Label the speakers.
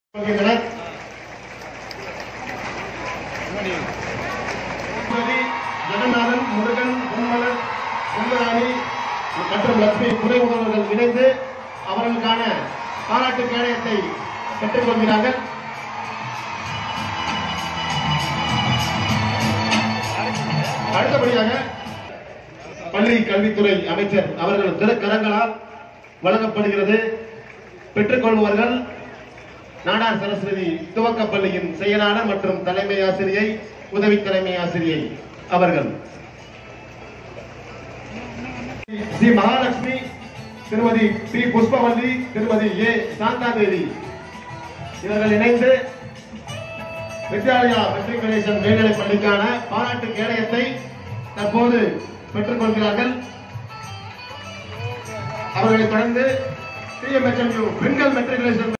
Speaker 1: வருகின்றனர் திருமதி ஜெகநாதன் முருகன் பொன்மலர் செல்வராணி மற்றும் லட்சுமி துணை முதல்வர்கள் இணைந்து அவர்களுக்கான பாராட்டு கேடயத்தை பெற்றுக் கொள்கிறார்கள் அடுத்தபடியாக பள்ளி கல்வித்துறை அமைச்சர் அவர்கள் திருக்கரங்களால் வழங்கப்படுகிறது பெற்றுக்கொள்பவர்கள் நாடார் சரஸ்வதி துவக்கப் பள்ளியின் செயலாளர் மற்றும் தலைமை ஆசிரியை உதவி தலைமை ஆசிரியை அவர்கள் ஸ்ரீ மகாலட்சுமி திருமதி பி புஷ்பவல்லி திருமதி ஏ சாந்தாதேவி இவர்கள் இணைந்து வித்யாலயா மெட்ரிகுலேஷன் மேல்நிலைப் பள்ளிக்கான பாராட்டு கேடயத்தை தற்போது பெற்றுக் கொள்கிறார்கள் அவர்களைத் தொடர்ந்து டிஎம்எச்எம்யூ பெண்கள் மெட்ரிகுலேஷன்